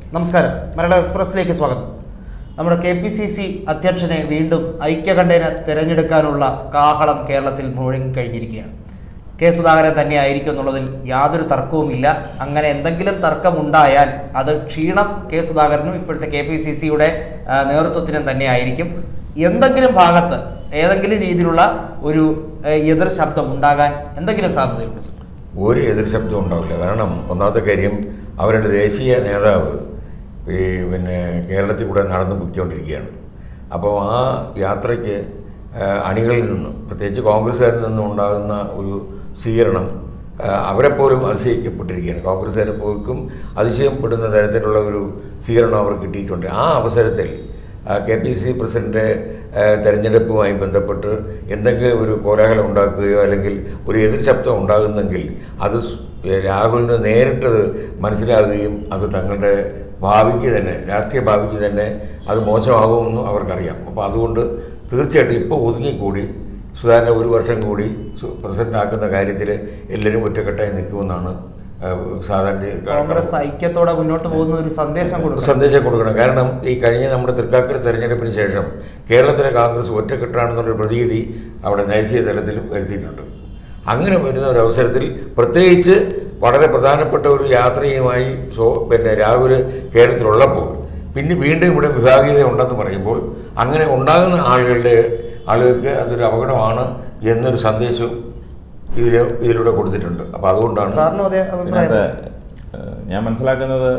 നമസ്കാരം മലയാള എക്സ്പ്രസിലേക്ക് സ്വാഗതം നമ്മുടെ കെ പി സി സി അധ്യക്ഷനെ വീണ്ടും ഐക്യകണ്ഠേന തിരഞ്ഞെടുക്കാനുള്ള കാഹളം കേരളത്തിൽ മുഴങ്ങി കഴിഞ്ഞിരിക്കുകയാണ് കെ സുധാകരൻ തന്നെ ആയിരിക്കും എന്നുള്ളതിൽ യാതൊരു തർക്കവുമില്ല അങ്ങനെ എന്തെങ്കിലും തർക്കമുണ്ടായാൽ അത് ക്ഷീണം കെ സുധാകരനും ഇപ്പോഴത്തെ കെ പി സി സിയുടെ നേതൃത്വത്തിനും തന്നെ ആയിരിക്കും എന്തെങ്കിലും ഭാഗത്ത് ഏതെങ്കിലും രീതിയിലുള്ള ഒരു ഏഹ്, എതിർ ശബ്ദം ഉണ്ടാകാൻ എന്തെങ്കിലും സാധ്യതയുണ്ട് സർ ഒരു എതിർ ശബ്ദം ഉണ്ടാവില്ല കാരണം ഒന്നാമത്തെ കാര്യം അവരുടെ ദേശീയ നേതാവ് ഈ പിന്നെ കേരളത്തിൽ കൂടെ നടന്ന് പൊയ്ക്കൊണ്ടിരിക്കുകയാണ് അപ്പോൾ ആ യാത്രയ്ക്ക് ആ, അണികളിൽ നിന്നും പ്രത്യേകിച്ച് കോൺഗ്രസ്സുകാരിൽ നിന്നും ഉണ്ടാകുന്ന ഒരു സ്വീകരണം ആ, അവരെപ്പോലും അതിശയിക്കപ്പെട്ടിരിക്കുകയാണ് കോൺഗ്രസ്സുകാരെ പോലും അതിശയപ്പെടുന്ന തരത്തിലുള്ള ഒരു സ്വീകരണം അവർ കിട്ടിയിട്ടുണ്ട് ആ അവസരത്തിൽ കെ പി സി പ്രസിഡന്റ് ആ, തെരഞ്ഞെടുപ്പുമായി ബന്ധപ്പെട്ട് എന്തെങ്കിലും ഒരു കോലാഹലം ഉണ്ടാക്കുകയോ അല്ലെങ്കിൽ ഒരു എതിർ ശബ്ദം ഉണ്ടാകുന്നെങ്കിൽ അത് സ്- രാഹുലിന് നേരിട്ടത് മനസ്സിലാകുകയും അത് തങ്ങളുടെ ഭാവിക്ക് തന്നെ രാഷ്ട്രീയ ഭാവിക്ക് തന്നെ അത് മോശമാകുമെന്നും അവർക്കറിയാം അപ്പോൾ അതുകൊണ്ട് തീർച്ചയായിട്ടും ഇപ്പോൾ ഒതുങ്ങിക്കൂടി സുധാകരനെ ഒരു വർഷം കൂടി സു- പ്രസിഡന്റ് ആക്കുന്ന കാര്യത്തിൽ എല്ലാവരും ഒറ്റക്കെട്ടായി നിൽക്കുമെന്നാണ് ആ, സാധാരണ കോൺഗ്രസ് ഐക്യത്തോടെ മുന്നോട്ട് പോകുന്ന ഒരു സന്ദേശം കൊടുക്കും സന്ദേശം കൊടുക്കണം കാരണം ഈ കഴിഞ്ഞ നമ്മുടെ തൃക്കാക്കര തെരഞ്ഞെടുപ്പിന് ശേഷം കേരളത്തിലെ കോൺഗ്രസ് ഒറ്റക്കെട്ടാണെന്നുള്ളൊരു പ്രതീതി അവിടെ ദേശീയ തലത്തിൽ വരുത്തിയിട്ടുണ്ട് അങ്ങനെ വരുന്ന ഒരു അവസരത്തിൽ പ്രത്യേകിച്ച് വളരെ പ്രധാനപ്പെട്ട ഒരു യാത്രയുമായി സോ പിന്നെ രാഹുൽ കേരളത്തിലുള്ളപ്പോൾ പിന്നെ വീണ്ടും ഇവിടെ വിഭാഗീയത ഉണ്ടെന്ന് പറയുമ്പോൾ അങ്ങനെ ഉണ്ടാകുന്ന ആളുകളുടെ ആളുകൾക്ക് അതൊരു അപകടമാണ് എന്നൊരു സന്ദേശവും ഇതിൽ ഇതിലൂടെ കൊടുത്തിട്ടുണ്ട് അപ്പോൾ അതുകൊണ്ടാണ് സാറിനും അതേ ഇതിനകത്ത് അഭിപ്രായം ഏഹ്, ഞാൻ മനസ്സിലാക്കുന്നത്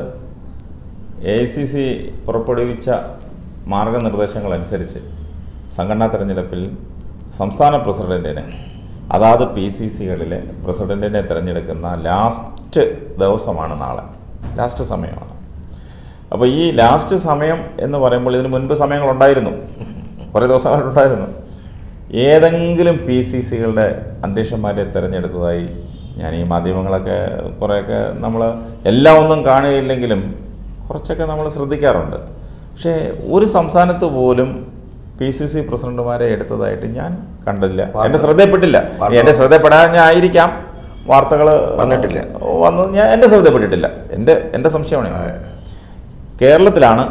എ ഐ സി സി പുറപ്പെടുവിച്ച മാർഗനിർദ്ദേശങ്ങൾ അനുസരിച്ച് സംഘടനാ തെരഞ്ഞെടുപ്പിൽ സംസ്ഥാന പ്രസിഡന്റിനെ അതാത് പി സി സികളിലെ പ്രസിഡന്റിനെ തിരഞ്ഞെടുക്കുന്ന ലാസ്റ്റ് ദിവസമാണ് നാളെ ലാസ്റ്റ് സമയമാണ് അപ്പോൾ ഈ ലാസ്റ്റ് സമയം എന്ന് പറയുമ്പോൾ ഇതിന് മുൻപ് സമയങ്ങളുണ്ടായിരുന്നു കുറേ ദിവസമായിട്ടുണ്ടായിരുന്നു ഏതെങ്കിലും പി സി സികളുടെ അധ്യക്ഷന്മാരെ തിരഞ്ഞെടുത്തതായി ഞാൻ ഈ മാധ്യമങ്ങളൊക്കെ കുറേയൊക്കെ നമ്മൾ എല്ലാം ഒന്നും കാണുകയില്ലെങ്കിലും കുറച്ചൊക്കെ നമ്മൾ ശ്രദ്ധിക്കാറുണ്ട് പക്ഷേ ഒരു സംസ്ഥാനത്ത് പോലും പി സി സി പ്രസിഡന്റുമാരെ എടുത്തതായിട്ട് ഞാൻ കണ്ടില്ല എൻ്റെ ശ്രദ്ധയിൽപ്പെട്ടില്ല വാർത്ത- എൻ്റെ ശ്രദ്ധയിൽപ്പെടാഞ്ഞായിരിക്കാം വാർത്തകൾ വന്നിട്ടില്ല. വന്നത് ഞാൻ എൻ്റെ ശ്രദ്ധയിൽപ്പെട്ടിട്ടില്ല എൻ്റെ എൻ്റെ സംശയമാണ് കേരളത്തിലാണ്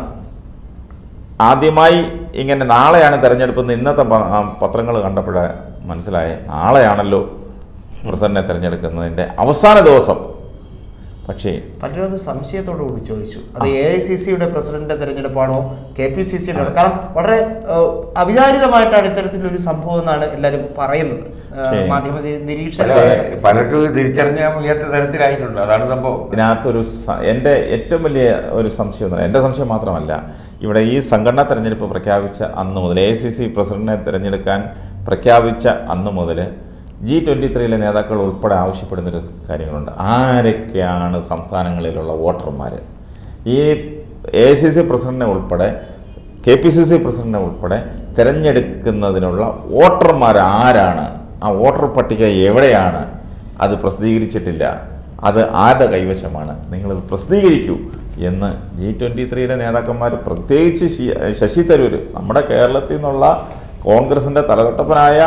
ആദ്യമായി ഇങ്ങനെ നാളെയാണ് തെരഞ്ഞെടുപ്പെന്ന് ഇന്നത്തെ പത്രങ്ങൾ കണ്ടപ്പോഴേ മനസ്സിലായേ നാളെയാണല്ലോ പ്രസിഡന്റിനെ തിരഞ്ഞെടുക്കുന്നതിൻ്റെ അവസാന ദിവസം പക്ഷേ പലരും അത് സംശയത്തോടു കൂടി ചോദിച്ചു അത് എ ഐ സി സിയുടെ പ്രസിഡന്റ് തെരഞ്ഞെടുപ്പാണോ കെ പി സി സിയുടെ കാരണം വളരെ ഏഹ്, അവിചാരിതമായിട്ടാണ് ഇത്തരത്തിലൊരു സംഭവം എന്നാണ് എല്ലാവരും പറയുന്നത് ഏഹ്, ശരി. മാധ്യമ പല നിരീക്ഷകർ പലർക്കും ഇത് തിരിച്ചറിഞ്ഞാൽ വയ്യാത്ത തരത്തിലായിട്ടുണ്ട് അതാണ് സംഭവം ഇതിനകത്തൊരു സ- എൻ്റെ ഏറ്റവും വലിയ ഒരു സംശയം എന്ന് പറഞ്ഞാൽ എൻ്റെ സംശയം മാത്രമല്ല ഇവിടെ ഈ സംഘടനാ തെരഞ്ഞെടുപ്പ് പ്രഖ്യാപിച്ച അന്ന് മുതൽ എ സി സി പ്രസിഡന്റിനെ തിരഞ്ഞെടുക്കാൻ പ്രഖ്യാപിച്ച അന്ന് മുതൽ ജി ട്വൻ്റി ത്രീയിലെ നേതാക്കൾ ഉൾപ്പെടെ ആവശ്യപ്പെടുന്നൊരു കാര്യങ്ങളുണ്ട് ആരൊക്കെയാണ് സംസ്ഥാനങ്ങളിലുള്ള വോട്ടർമാർ ഈ എ സി സി പ്രസിഡന്റിനെ ഉൾപ്പെടെ കെ പി സി സി പ്രസിഡന്റിനെ ഉൾപ്പെടെ തിരഞ്ഞെടുക്കുന്നതിനുള്ള വോട്ടർമാർ ആരാണ് ആ വോട്ടർ പട്ടിക എവിടെയാണ് അത് പ്രസിദ്ധീകരിച്ചിട്ടില്ല അത് ആരുടെ കൈവശമാണ് നിങ്ങളത് പ്രസിദ്ധീകരിക്കൂ എന്ന് ജി ട്വൻ്റി ത്രീയുടെ നേതാക്കന്മാർ പ്രത്യേകിച്ച് ശി- ശശി തരൂർ നമ്മുടെ കേരളത്തിൽ നിന്നുള്ള കോൺഗ്രസിൻ്റെ തലതൊട്ടപ്പനായ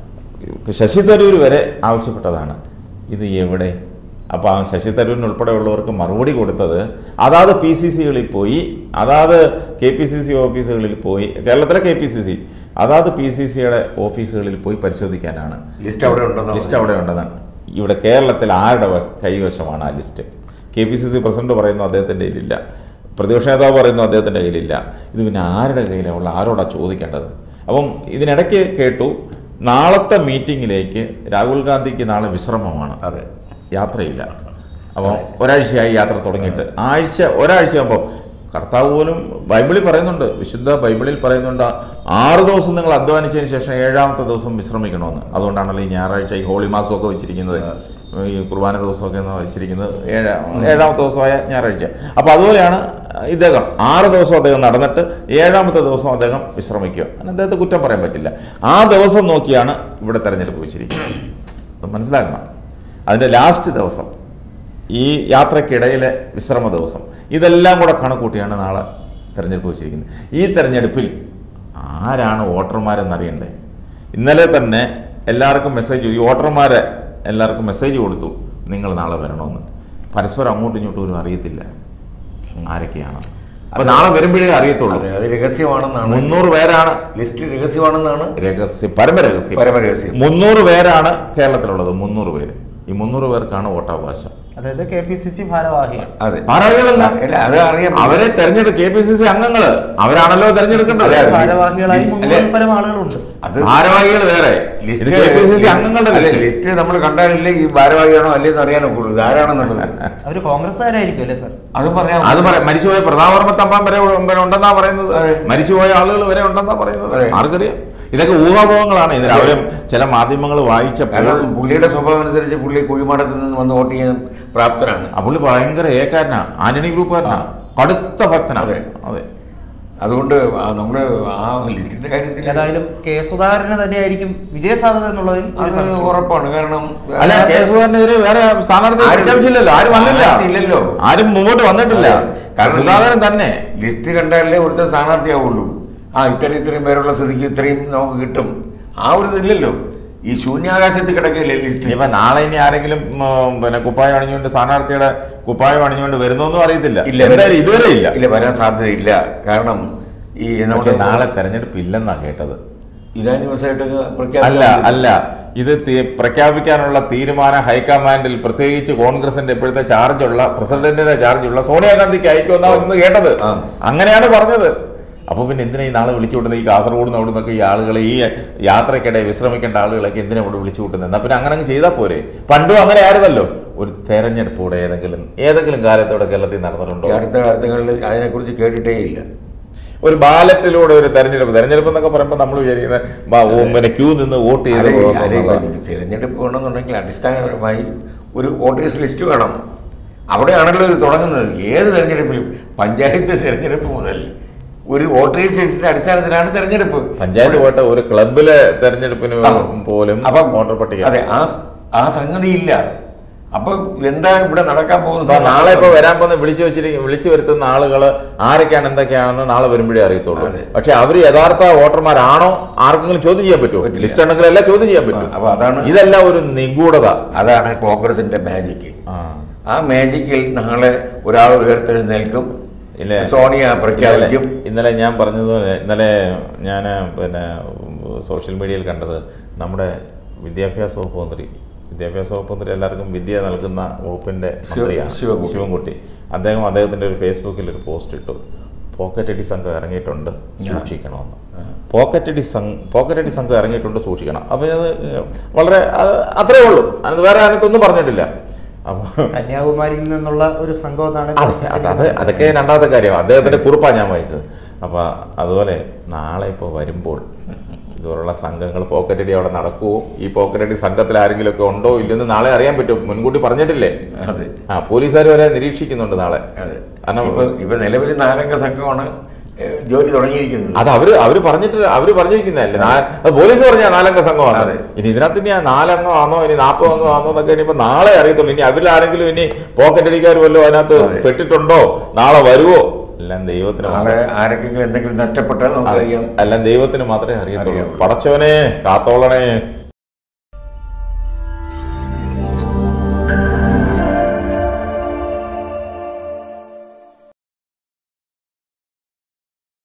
ശശി തരൂർ വരെ ആവശ്യപ്പെട്ടതാണ് ഇത് എവിടെ അപ്പോൾ ആ ശശി തരൂരിന് ഉൾപ്പെടെയുള്ളവർക്ക് മറുപടി കൊടുത്തത് അതാത് പി സി സികളിൽ പോയി അതാത് കെ പി സി സി ഓഫീസുകളിൽ പോയി കേരളത്തിലെ കെ പി സി സി അതാത് പി സി സിയുടെ ഓഫീസുകളിൽ പോയി പരിശോധിക്കാനാണ് ലിസ്റ്റ് അവിടെ ഉണ്ടെന്നാണ് ലിസ്റ്റ് അവിടെ ഉണ്ടെന്നാണ് ഇവിടെ കേരളത്തിൽ ആരുടെ വശ- കൈവശമാണ് ആ list K P C C president പറയുന്നു അദ്ദേഹത്തിൻ്റെ കയ്യിലില്ല പ്രതിപക്ഷ നേതാവ് പറയുന്നു അദ്ദേഹത്തിൻ്റെ കയ്യിലില്ല ഇത് പിന്നെ ആരുടെ കയ്യിലാണ് ഉള്ള ആരോടാ ചോദിക്കേണ്ടത് അപ്പം ഇതിനിടയ്ക്ക് കേട്ടു നാളത്തെ മീറ്റിങ്ങിലേക്ക് രാഹുൽ ഗാന്ധിക്ക് നാളെ വിശ്രമമാണ് അതെ യാത്രയില്ല അപ്പോൾ ഒരാഴ്ചയായി യാത്ര തുടങ്ങിയിട്ട് ആഴ്ച ഒരാഴ്ച ആകുമ്പോൾ കർത്താവ് പോലും ബൈബിളിൽ പറയുന്നുണ്ട് വിശുദ്ധ ബൈബിളിൽ പറയുന്നുണ്ട് ആറ് ദിവസം നിങ്ങൾ അധ്വാനിച്ചതിന് ശേഷം ഏഴാമത്തെ ദിവസം വിശ്രമിക്കണമെന്ന് അതുകൊണ്ടാണല്ലോ ഈ ഞായറാഴ്ച ഈ ഹോളി മാസമൊക്കെ വെച്ചിരിക്കുന്നത് ഈ കുർബാന ദിവസമൊക്കെ ഒന്ന് വെച്ചിരിക്കുന്നത് ഏഴാ ഏഴാമത്തെ ദിവസമായ ഞായറാഴ്ച അപ്പോൾ അതുപോലെയാണ് ഇദ്ദേഹം ആറ് ദിവസം അദ്ദേഹം നടന്നിട്ട് ഏഴാമത്തെ ദിവസം അദ്ദേഹം വിശ്രമിക്കുക അങ്ങനെ അദ്ദേഹത്തെ കുറ്റം പറയാൻ പറ്റില്ല ആ ദിവസം നോക്കിയാണ് ഇവിടെ തെരഞ്ഞെടുപ്പ് വെച്ചിരിക്കുന്നത് അത് മനസ്സിലാക്കണം അതിൻ്റെ ലാസ്റ്റ് ദിവസം ഈ യാത്രക്കിടയിലെ വിശ്രമ ദിവസം ഇതെല്ലാം കൂടെ കണക്കൂട്ടിയാണ് നാളെ തെരഞ്ഞെടുപ്പ് വെച്ചിരിക്കുന്നത് ഈ തെരഞ്ഞെടുപ്പിൽ ആരാണ് വോട്ടർമാരെന്നറിയണ്ടേ ഇന്നലെ തന്നെ എല്ലാവർക്കും മെസ്സേജ് ഈ വോട്ടർമാരെ എല്ലാവർക്കും മെസ്സേജ് കൊടുത്തു നിങ്ങൾ നാളെ വരണമെന്ന് പരസ്പരം അങ്ങോട്ടും ഇങ്ങോട്ടും ഒരു അറിയത്തില്ല ആരൊക്കെയാണ് അപ്പൊ നാളെ വരുമ്പോഴേ അറിയത്തുള്ളൂ അതെ അത് രഹസ്യമാണെന്നാണ് മുന്നൂറ് പേരാണ് ലിസ്റ്റ് രഹസ്യമാണെന്നാണ് രഹസ്യം പരമരഹസ്യം പരമരഹസ്യം മുന്നൂറ് പേരാണ് കേരളത്തിലുള്ളത് മുന്നൂറ് പേര് ഈ മുന്നൂറ് പേർക്കാണ് വോട്ടവകാശം അതായത് കെ പി സി സി ഭാരവാഹികൾ അതെ ഭാരവാഹികളല്ല അല്ല അത് അറിയാം അവരെ തെരഞ്ഞെടുക്കും കെ പി സി സി അംഗങ്ങള് അവരാണല്ലോ തെരഞ്ഞെടുക്കേണ്ടത് അതെ, അതെ. ഭാരവാഹികളായി അല്ലേ? മുന്നൂറിൽ പരം ആളുകളുണ്ട് അത് ഭാരവാഹികൾ വേറെ ഇത് കെ പി സി സി അംഗങ്ങളുടെ അല്ല, ലിസ്റ്റ് ലിസ്റ്റ് നമ്മൾ കണ്ടാലല്ലേ ഈ ഭാരവാഹിയാണോ അല്ലേന്ന് അറിയാനൊക്കുള്ളൂ ഇത് ആരാണെന്നുള്ളത് അവര് കോൺഗ്രസ്സുകാരായിരിക്കും അല്ലേ സാർ അത് പറയാം അത് പറയാം മരിച്ചുപോയ പ്രതാപവർമ്മ തമ്പാൻ വരെ ഉ- ഉണ്ടെന്നാ പറയുന്നത് അതെ. മരിച്ചുപോയ ആളുകൾ വരെ ഉണ്ടെന്നാ പറയുന്നത് അതെ. ആർക്കറിയാം ഇതൊക്കെ ഊഹാപോഹങ്ങളാണ് ഇതിന് അവരും ചില മാധ്യമങ്ങൾ വായിച്ചപ്പോൾ കാരണം പുള്ളിയുടെ സ്വഭാവം അനുസരിച്ച് പുള്ളി കുഴിമാടത്തിൽ നിന്ന് വന്ന് വോട്ട് ചെയ്യാൻ പ്രാപ്തനാണ് ആ പുള്ളി ഭയങ്കര ഏക്കാരനാ ആന്റണി ഗ്രൂപ്പുകാരനാ കടുത്ത ഭക്തനാ അതെ. അതെ അതുകൊണ്ട് ആ നമ്മുടെ ആ ലിസ്റ്റിന്റെ കാര്യത്തിൽ ഏതായാലും കെ സുധാകരന് തന്നെയായിരിക്കും വിജയസാധ്യത എന്നുള്ളതിൽ ഒരു അത് സംശയം. ഉറപ്പാണ് കാരണം അല്ല കേസുകാരനെതിരെ വേറെ സ്ഥാനാർത്ഥി ആരും- പ്രഖ്യാപിച്ചില്ലല്ലോ ആരും വന്നില്ല സ്ഥാനാർത്ഥി ഇല്ലല്ലോ. ആരും മുമ്പോട്ട് വന്നിട്ടില്ല അതെ. കാരണം സുധാകരൻ തന്നെ ലിസ്റ്റ് കണ്ടാലേ ഒരുത്തൻ സ്ഥാനാർത്ഥിയാവുള്ളൂ ആ ഇത്രയും ഇത്രയും പേരുള്ള സ്ഥിതിക്ക് ഇത്രയും നമുക്ക് കിട്ടും ആ ഒരു ഇതില്ലല്ലോ ഈ ശൂന്യാകാശത്ത് കിടക്കല്ലേ ലിസ്റ്റ് ഇനിയിപ്പോ നാളെ ഇനി ആരെങ്കിലും ഉം, പിന്നെ കുപ്പായം അണിഞ്ഞുകൊണ്ട് സ്ഥാനാർത്ഥിയുടെ കുപ്പായം അണിഞ്ഞുകൊണ്ട് വരുന്നൊന്നും അറിയത്തില്ല ഇല്ല എന്തായാലും ഇതുവരെ ഇല്ല ഇല്ല വരാൻ സാധ്യതയില്ല കാരണം ഈ പക്ഷെ നമ്മുടെ നാളെ തെരഞ്ഞെടുപ്പ് ഇല്ലെന്നാ കേട്ടത് യുനാനിമസ് ആയിട്ട് അല്ല പ്രഖ്യാപിച്ച അല്ല ഇത് തി- പ്രഖ്യാപിക്കാനുള്ള തീരുമാനം ഹൈക്കമാൻഡിൽ പ്രത്യേകിച്ച് കോൺഗ്രസിന്റെ ഇപ്പോഴത്തെ ചാർജുള്ള പ്രസിഡന്റിന്റെ ചാർജുള്ള സോണിയാഗാന്ധിക്ക് അയക്കുമെന്നാ ഇന്ന് കേട്ടത് ആ. അങ്ങനെയാണ് പറഞ്ഞത് അപ്പൊ പിന്നെ എന്തിനാ ഈ നാളെ വിളിച്ചു വിട്ടുന്നത് ഈ കാസർഗോഡ് നിന്ന് അവിടെ നിന്നൊക്കെ ഈ ആളുകളെ ഈ യാത്രക്കിടെ വിശ്രമിക്കേണ്ട ആളുകളൊക്കെ എന്തിനാ ഇവിടെ വിളിച്ചു വിട്ടുന്നത് എന്നാ പിന്നെ അങ്ങനെ അങ്ങ് ചെയ്താൽ പോരെ പണ്ടും അങ്ങനെ ആയിരുന്നല്ലോ ഒരു തെരഞ്ഞെടുപ്പ് ഇവിടെ ഏതെങ്കിലും ഏതെങ്കിലും കാലത്തോടെ കേരളത്തിൽ നടന്നിട്ടുണ്ടോ ഈ അടുത്ത കാലങ്ങളിൽ അതിനെക്കുറിച്ച് കേട്ടിട്ടേ ഇല്ല ഒരു ബാലറ്റിലൂടെ ഒരു തെരഞ്ഞെടുപ്പ് തെരഞ്ഞെടുപ്പ് എന്നൊക്കെ പറയുമ്പോൾ നമ്മൾ വിചാരിക്കുന്നത് ബാ, ഓ, പിന്നെ ക്യൂ നിന്ന് വോട്ട് ചെയ്ത് അതെ, പോകുന്നു അതെ, എന്നുള്ളതാണ്. ഈ തിരഞ്ഞെടുപ്പ് വേണമെന്നുണ്ടെങ്കിൽ അടിസ്ഥാനപരമായി ഒരു വോട്ടേഴ്സ് ലിസ്റ്റ് വേണം അവിടെയാണല്ലോ ഇത് തുടങ്ങുന്നത് ഏത് തെരഞ്ഞെടുപ്പിലും പഞ്ചായത്ത് തെരഞ്ഞെടുപ്പ് മുതൽ ഒരു വോട്ടേഴ്സ് ലിസ്റ്റിന്റെ അടിസ്ഥാനത്തിലാണ് തെരഞ്ഞെടുപ്പ് പഞ്ചായത്ത് പോയിട്ട് ഒരു ക്ലബിലെ തെരഞ്ഞെടുപ്പിന് ആ. പോലും അപ്പം വോട്ടർ പട്ടിക അതെ ആ ആ സംഗതി ഇല്ല അപ്പൊ എന്താ ഇവിടെ നടക്കാൻ അപ്പൊ പോകുന്നത് നാളെ ഇപ്പൊ വരാൻ പോകുന്ന വിളിച്ചു വെച്ചിരിക്കും വിളിച്ചു വരുത്തുന്ന ആളുകൾ ആരൊക്കെയാണ് എന്തൊക്കെയാണെന്ന് നാളെ വരുമ്പോഴേ അറിയത്തുള്ളൂ അതെ. പക്ഷെ അവര് യഥാർത്ഥ വോട്ടർമാരാണോ ആർക്കെങ്കിലും ചോദ്യം ചെയ്യാൻ പറ്റുമോ പറ്റില്ല. ലിസ്റ്റ് ഉണ്ടെങ്കിൽ എല്ലാം ചോദ്യം ചെയ്യാൻ പറ്റും അപ്പൊ അതാണ് ഇതെല്ലാം ഒരു നിഗൂഢത അതാണ് കോൺഗ്രസിന്റെ മാജിക്ക് ആ. ആ മാജിക്കിൽ നാളെ ഒരാൾ ഉയർത്തെഴുന്നേൽക്കും ഇല്ലേ? സോണിയ ഇന്നലെ പ്രഖ്യാപിക്കും ഇന്നലെ ഞാൻ പറഞ്ഞതുപോലെ ഇന്നലെ ഞാൻ പിന്നെ സോഷ്യൽ മീഡിയയിൽ കണ്ടത് നമ്മുടെ വിദ്യാഭ്യാസ വകുപ്പ് മന്ത്രി വിദ്യാഭ്യാസ വകുപ്പ് മന്ത്രി എല്ലാവർക്കും വിദ്യ നൽകുന്ന വകുപ്പിന്റെ ശിവ- മന്ത്രിയാണ് ശിവൻകുട്ടി. ശിവൻകുട്ടി അദ്ദേഹം അദ്ദേഹത്തിന്റെ ഒരു ഫേസ്ബുക്കിൽ ഒരു പോസ്റ്റ് ഇട്ടു പോക്കറ്റ് അടി സംഘം ഇറങ്ങിയിട്ടുണ്ട് സൂക്ഷിക്കണമെന്ന് പോക്കറ്റ് അടി സംഘം പോക്കറ്റ് അടി സംഘം ഇറങ്ങിയിട്ടുണ്ട് സൂക്ഷിക്കണം അപ്പോൾ അത് വളരെ അത് അത്രേ ഉള്ളൂ അത് വേറെ അതിനകത്തൊന്നും പറഞ്ഞിട്ടില്ല അപ്പോൾ കന്യാകുമാരിയിൽ നിന്നുള്ള ഒരു സംഘം എന്നാണ് അതെ അത് അത് അതൊക്കെ രണ്ടാമത്തെ കാര്യം അദ്ദേഹത്തിന്റെ കുറിപ്പാണ് ഞാൻ വായിച്ചത് അപ്പോൾ അതുപോലെ നാളെ ഇപ്പോൾ വരുമ്പോൾ ഇതുപോലുള്ള സംഘങ്ങൾ പോക്കറ്റടി അവിടെ നടക്കുമോ ഈ പോക്കറ്റടി സംഘത്തിൽ ആരെങ്കിലും ഒക്കെ ഉണ്ടോ ഇല്ലെന്ന് നാളെ അറിയാൻ പറ്റും മുൻകൂട്ടി പറഞ്ഞിട്ടില്ലേ അതെ ആ പോലീസുകാർ വരെ നിരീക്ഷിക്കുന്നുണ്ട് നാളെ അതെ കാരണം ഇപ്പൊ ഇപ്പൊ നിലവിൽ നാലംഗ സംഘമാണ് ഏഹ്, ജോലി തുടങ്ങിയിരിക്കുന്നത് അത് അവര് അവര് പറഞ്ഞിട്ട് അവര് പറഞ്ഞിരിക്കുന്നതല്ലേ നാ- അത് പോലീസ് പറഞ്ഞ നാലംഗ സംഘമാണ് അതെ. ഇനി ഇതിനകത്ത് ഇനി നാലംഗം ആണോ ഇനി നാൽപ്പത് അംഗം ആണോ എന്നൊക്കെ ഇനിയിപ്പോ നാളെ അറിയത്തുള്ളൂ ഇനി അവരിൽ ആരെങ്കിലും ഇനി പോക്കറ്റ് അടിക്കാർ വല്ലതും അതിനകത്ത് അതെ. പെട്ടിട്ടുണ്ടോ നാളെ വരുവോ എല്ലാം ദൈവത്തിന് നാളെ മാത്രമേ ആരെങ്കിലും എന്തെങ്കിലും നഷ്ടപ്പെട്ടാൽ നമുക്കറിയാം എല്ലാം ദൈവത്തിന് മാത്രമേ അറിയത്തുള്ളൂ അറിയാവുള്ളൂ. പടച്ചോനെ കാത്തോളണേ